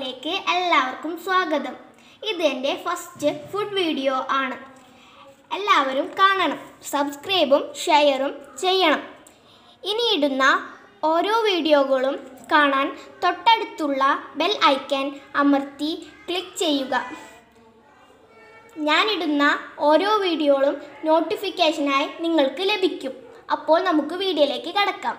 വ്ളോഗിലേക്ക് എല്ലാവർക്കും സ്വാഗതം ഇത് എൻ്റെ ഫസ്റ്റ് ഫുഡ് വീഡിയോ ആണ് എല്ലാവരും കാണണം സബ്സ്ക്രൈബും ഷെയറും ചെയ്യണം ഇനി ഇടുന്ന ഓരോ വീഡിയോകളും കാണാൻ തൊട്ടടുത്തുള്ള ബെൽ ഐക്കൺ അമർത്തി ക്ലിക്ക് ചെയ്യുക ഞാനിടുന്ന ഓരോ വീഡിയോകളും നോട്ടിഫിക്കേഷനായി നിങ്ങൾക്ക് ലഭിക്കും അപ്പോൾ നമുക്ക് വീഡിയോയിലേക്ക് കടക്കാം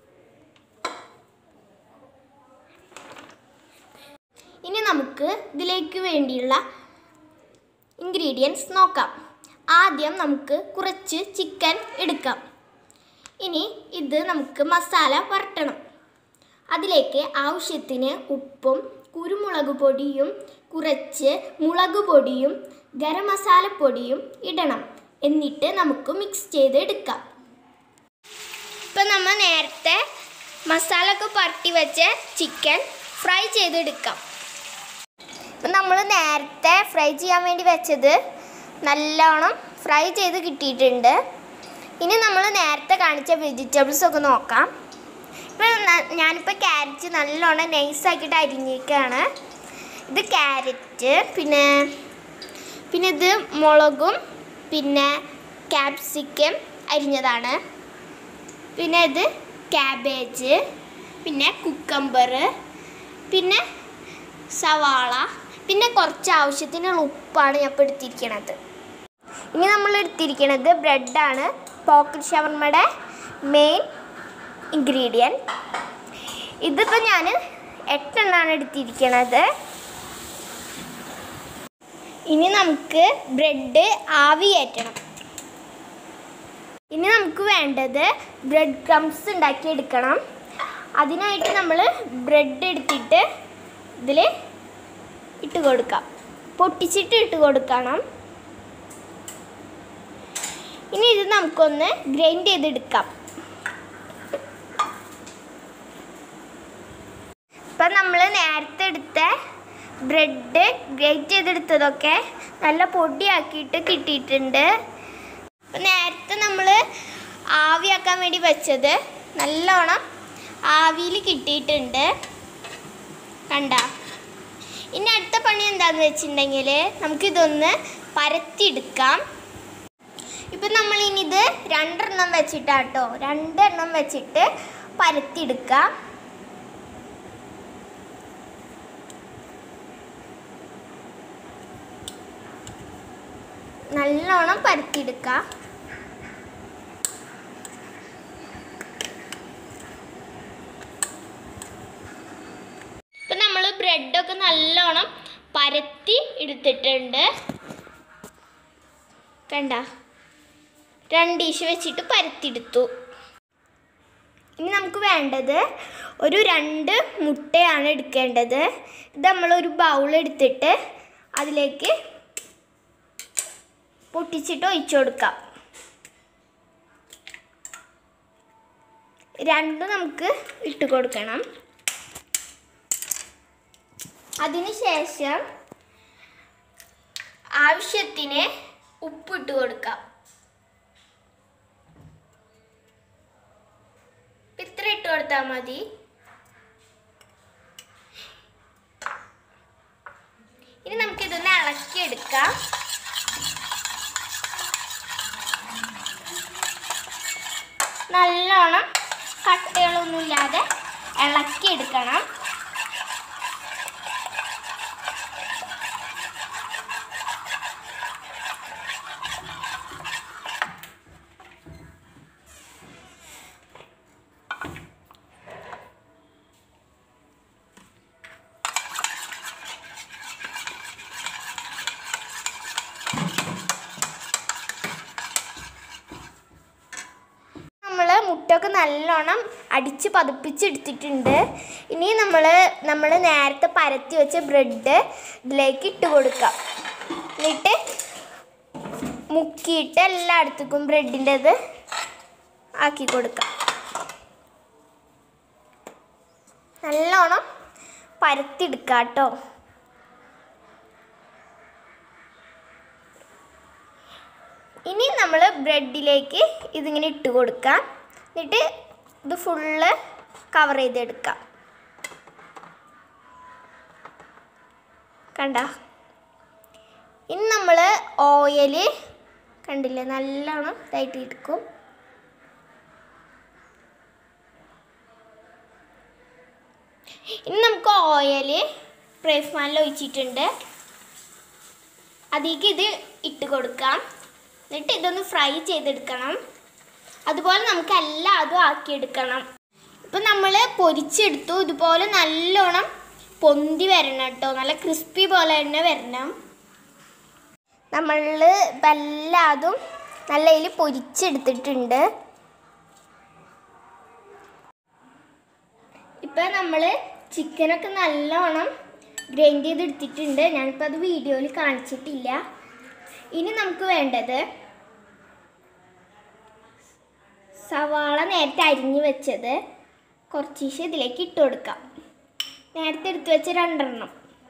ഇനി നമുക്ക് ഇതിലേക്ക് വേണ്ടിയുള്ള ഇൻഗ്രീഡിയൻസ് നോക്കാം ആദ്യം നമുക്ക് കുറച്ച് ചിക്കൻ എടുക്കാം ഇനി ഇത് നമുക്ക് മസാല വരട്ടണം അതിലേക്ക് ആവശ്യത്തിന് ഉപ്പും കുരുമുളക് പൊടിയും കുറച്ച് മുളക് പൊടിയും ഗരം മസാല പൊടിയും ഇടണം എന്നിട്ട് നമുക്ക് മിക്സ് ചെയ്ത് എടുക്കാം ഇപ്പം നമ്മൾ നേരത്തെ മസാല ഒക്കെ പരട്ടി വെച്ച ചിക്കൻ ഫ്രൈ ചെയ്തെടുക്കാം ഇപ്പം നമ്മൾ നേരത്തെ ഫ്രൈ ചെയ്യാൻ വേണ്ടി വെച്ചത് നല്ലോണം ഫ്രൈ ചെയ്ത് കിട്ടിയിട്ടുണ്ട് ഇനി നമ്മൾ നേരത്തെ കാണിച്ച വെജിറ്റബിൾസ് ഒക്കെ നോക്കാം ഇപ്പം ഞാനിപ്പോൾ ക്യാരറ്റ് നല്ലോണം നൈസാക്കിയിട്ട് അരിഞ്ഞിരിക്കുകയാണ് ഇത് ക്യാരറ്റ് പിന്നെ പിന്നെ ഇത് മുളകും പിന്നെ ക്യാപ്സിക്കം അരിഞ്ഞതാണ് പിന്നെ ഇത് ക്യാബേജ് പിന്നെ കുക്കമ്പർ പിന്നെ സവാള പിന്നെ കുറച്ച് ആവശ്യത്തിനുള്ള ഉപ്പാണ് ഞാൻ ഇപ്പോൾ എടുത്തിരിക്കണത് ഇനി നമ്മൾ എടുത്തിരിക്കുന്നത് ബ്രെഡാണ് പോക്കറ്റ് ഷവർമയുടെ മെയിൻ ഇൻഗ്രീഡിയൻറ്റ് ഇതിപ്പോൾ ഞാൻ എട്ടെണ്ണമാണ് എടുത്തിരിക്കണത് ഇനി നമുക്ക് ബ്രെഡ് ആവി കയറ്റണം ഇനി നമുക്ക് വേണ്ടത് ബ്രെഡ് ക്രംസ് ഉണ്ടാക്കി എടുക്കണം അതിനായിട്ട് നമ്മൾ ബ്രെഡ് എടുത്തിട്ട് ഇതിൽ ഇട്ട് കൊടുക്കാം പൊട്ടിച്ചിട്ട് ഇട്ട് കൊടുക്കണം ഇനി ഇത് നമുക്കൊന്ന് ഗ്രൈൻഡ് ചെയ്തെടുക്കാം ഇപ്പം നമ്മൾ നേരത്തെ എടുത്ത ബ്രെഡ് ഗ്രേറ്റ് ചെയ്തെടുത്തതൊക്കെ നല്ല പൊടിയാക്കിയിട്ട് കിട്ടിയിട്ടുണ്ട് അപ്പം നേരത്തെ നമ്മൾ ആവിയാക്കാൻ വേണ്ടി വെച്ചത് നല്ലോണം ആവിയിൽ കിട്ടിയിട്ടുണ്ട് കണ്ട ഇനി അടുത്ത പണി എന്താണെന്ന് വെച്ചിട്ടുണ്ടെങ്കിൽ നമുക്കിതൊന്ന് പരത്തിയെടുക്കാം ഇപ്പം നമ്മൾ ഇനി ഇത് രണ്ടെണ്ണം വെച്ചിട്ടാട്ടോ രണ്ടെണ്ണം വെച്ചിട്ട് പരത്തിയെടുക്കാം നല്ലോണം പരത്തിയെടുക്കാം ഇപ്പം നമ്മൾ ബ്രെഡൊക്കെ നല്ലോണം പരത്തി എടുത്തിട്ടുണ്ട് കണ്ട രണ്ട് ഈശ് വെച്ചിട്ട് പരത്തിയെടുത്തു ഇനി നമുക്ക് വേണ്ടത് ഒരു രണ്ട് മുട്ടയാണ് എടുക്കേണ്ടത് ഇത് നമ്മളൊരു ബൗൾ എടുത്തിട്ട് അതിലേക്ക് പൊട്ടിച്ചിട്ട് ഒഴിച്ചു കൊടുക്കാം രണ്ടും നമുക്ക് ഇട്ട് കൊടുക്കണം അതിനുശേഷം ആവശ്യത്തിന് ഉപ്പിട്ട് കൊടുക്കാം ഇത്ര ഇട്ട് കൊടുത്താൽ മതി ഇനി നമുക്കിതൊന്ന് ഇളക്കിയെടുക്കാം നല്ലോണം കട്ടകളൊന്നുമില്ലാതെ ഇളക്കിയെടുക്കണം നമ്മൾ മുട്ടൊക്കെ നല്ലോണം അടിച്ച് പതിപ്പിച്ചെടുത്തിട്ടുണ്ട് ഇനി നമ്മൾ നമ്മൾ നേരത്തെ പരത്തി വെച്ച ബ്രെഡ് ഇതിലേക്ക് ഇട്ട് കൊടുക്കാം എന്നിട്ട് മുക്കിയിട്ട് എല്ലായിടത്തേക്കും ബ്രെഡിൻ്റെത് ആക്കി കൊടുക്കാം നല്ലോണം പരത്തിയെടുക്കാം കേട്ടോ ഇനി നമ്മൾ ബ്രെഡിലേക്ക് ഇതിങ്ങനെ ഇട്ട് കൊടുക്കാം എന്നിട്ട് ഇത് ഫുള്ള് കവർ ചെയ്തെടുക്കാം കണ്ട ഇനി നമ്മൾ ഓയിൽ കണ്ടില്ലേ നല്ലോണം ഇതായിട്ട് എടുക്കും ഇനി നമുക്ക് ഓയിൽ പ്രൈസ് പാനിൽ ഒഴിച്ചിട്ടുണ്ട് അതിലേക്ക് ഇത് ഇട്ട് കൊടുക്കാം എന്നിട്ട് ഇതൊന്ന് ഫ്രൈ ചെയ്തെടുക്കണം അതുപോലെ നമുക്ക് എല്ലാം അതും ആക്കിയെടുക്കണം ഇപ്പം നമ്മൾ പൊരിച്ചെടുത്തു ഇതുപോലെ നല്ലോണം പൊന്തി വരണം കേട്ടോ നല്ല ക്രിസ്പി പോലെ തന്നെ വരണം നമ്മൾ ഇപ്പം എല്ലാതും നല്ല ഇതിൽ പൊരിച്ചെടുത്തിട്ടുണ്ട് ഇപ്പം നമ്മൾ ചിക്കനൊക്കെ നല്ലോണം ഗ്രൈൻഡ് ചെയ്തെടുത്തിട്ടുണ്ട് ഞാനിപ്പോൾ അത് വീഡിയോയിൽ കാണിച്ചിട്ടില്ല ഇനി നമുക്ക് വേണ്ടത് സവാള നേരത്തെ അരിഞ്ഞ് വെച്ചത് കുറച്ച് ഇതിലേക്ക് ഇട്ട് കൊടുക്കാം നേരത്തെ എടുത്ത് വെച്ച രണ്ടെണ്ണം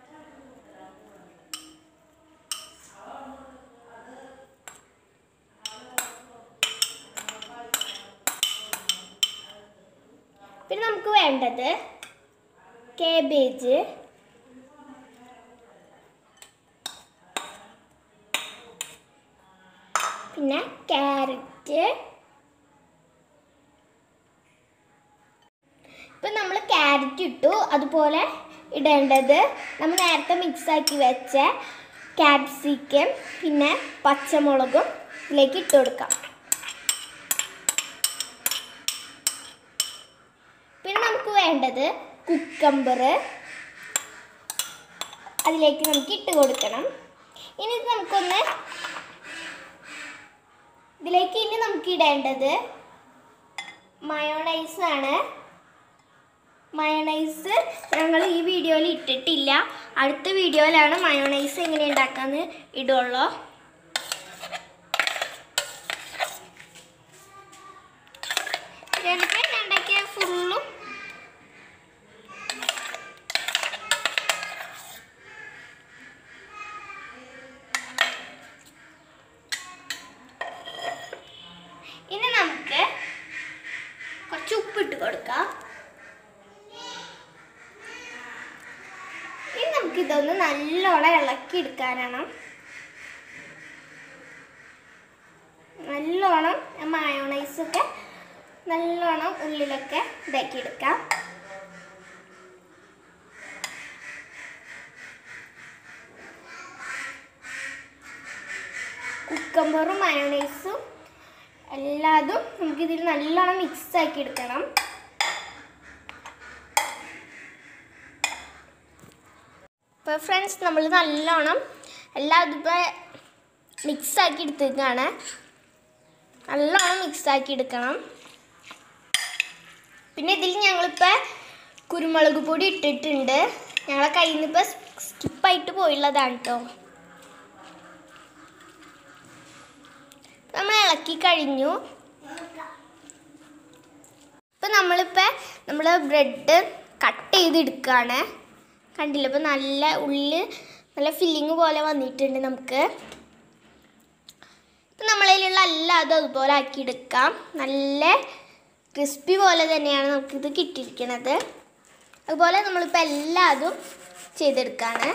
പിന്നെ നമുക്ക് വേണ്ടത് കേബേജ് പിന്നെ ക്യാരറ്റ് ഇപ്പം നമ്മൾ ക്യാരറ്റ് ഇട്ടു അതുപോലെ ഇടേണ്ടത് നമ്മൾ നേരത്തെ മിക്സ് ആക്കി വെച്ച ക്യാപ്സിക്കം പിന്നെ പച്ചമുളകും ഇതിലേക്ക് ഇട്ട് കൊടുക്കാം പിന്നെ നമുക്ക് വേണ്ടത് കുക്കമ്പർ അതിലേക്ക് നമുക്ക് ഇട്ട് കൊടുക്കണം ഇനി ഇത് നമുക്കൊന്ന് ഇതിലേക്ക് ഇനി നമുക്ക് ഇടേണ്ടത് മയോണൈസ് ആണ് മയോണൈസ് ഞങ്ങൾ ഈ വീഡിയോയിൽ ഇട്ടിട്ടില്ല അടുത്ത വീഡിയോയിലാണ് മയോണൈസ് എങ്ങനെ ഉണ്ടാക്കാന്ന് ഇടുള്ളൂ ഞാനിപ്പോൾ ഉണ്ടാക്കിയ ഫുള്ളും ഇനി നമുക്ക് കുറച്ച് ഉപ്പിട്ട് കൊടുക്കാം ഇനി നമുക്കിതൊന്ന് നല്ലോണം ഇളക്കി എടുക്കാനാണ് നല്ലോണം മയോണൈസൊക്കെ നല്ലോണം ഉള്ളിലൊക്കെ ഇതാക്കി എടുക്കാം കുക്കമ്പറും മയോണൈസും എല്ലാതും നമുക്കിതിൽ നല്ലോണം മിക്സ് ആക്കി എടുക്കണം ഇപ്പോൾ ഫ്രണ്ട്സ് നമ്മൾ നല്ലോണം എല്ലാം ഇതിപ്പോൾ മിക്സ് ആക്കി എടുത്തേക്കാണ് നല്ലോണം മിക്സ് ആക്കി എടുക്കണം പിന്നെ ഇതിൽ ഞങ്ങളിപ്പോൾ കുരുമുളക് പൊടി ഇട്ടിട്ടുണ്ട് ഞങ്ങളെ കയ്യിൽ നിന്ന് ഇപ്പോൾ സ്കിപ്പായിട്ട് പോയുള്ളതാണ് കേട്ടോ നമ്മൾ ഇളക്കി കഴിഞ്ഞു ഇപ്പം നമ്മളിപ്പോൾ നമ്മൾ ബ്രെഡ് കട്ട് ചെയ്തെടുക്കുകയാണ് കണ്ടില്ല ഇപ്പം നല്ല ഉള്ളിൽ നല്ല ഫില്ലിങ് പോലെ വന്നിട്ടുണ്ട് നമുക്ക് ഇപ്പം നമ്മളതിലുള്ള എല്ലാതും അതുപോലെ ആക്കിയെടുക്കാം നല്ല ക്രിസ്പി പോലെ തന്നെയാണ് നമുക്കിത് കിട്ടിയിരിക്കുന്നത് അതുപോലെ നമ്മളിപ്പോൾ എല്ലാതും ചെയ്തെടുക്കുകയാണ്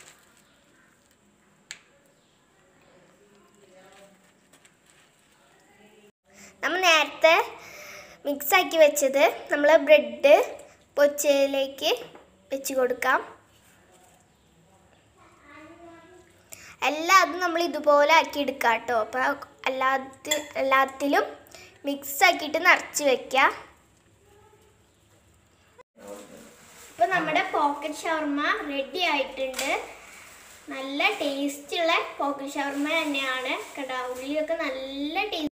നമ്മൾ നേരത്തെ മിക്സ് ആക്കി വെച്ചത് നമ്മൾ ബ്രെഡ് പൊച്ചയിലേക്ക് വെച്ച് കൊടുക്കാം എല്ലാതും നമ്മൾ ഇതുപോലെ ആക്കി എടുക്കാം കേട്ടോ അപ്പോൾ എല്ലാത്ത എല്ലാത്തിലും മിക്സ് ആക്കിയിട്ട് നിറച്ച് വെക്കുക ഇപ്പം നമ്മുടെ പോക്കറ്റ് ഷവർമ റെഡി ആയിട്ടുണ്ട് നല്ല ടേസ്റ്റുള്ള പോക്കറ്റ് ഷവർമ തന്നെയാണ് കേട്ടോ ഉള്ളിലൊക്കെ നല്ല ടേസ്റ്റ്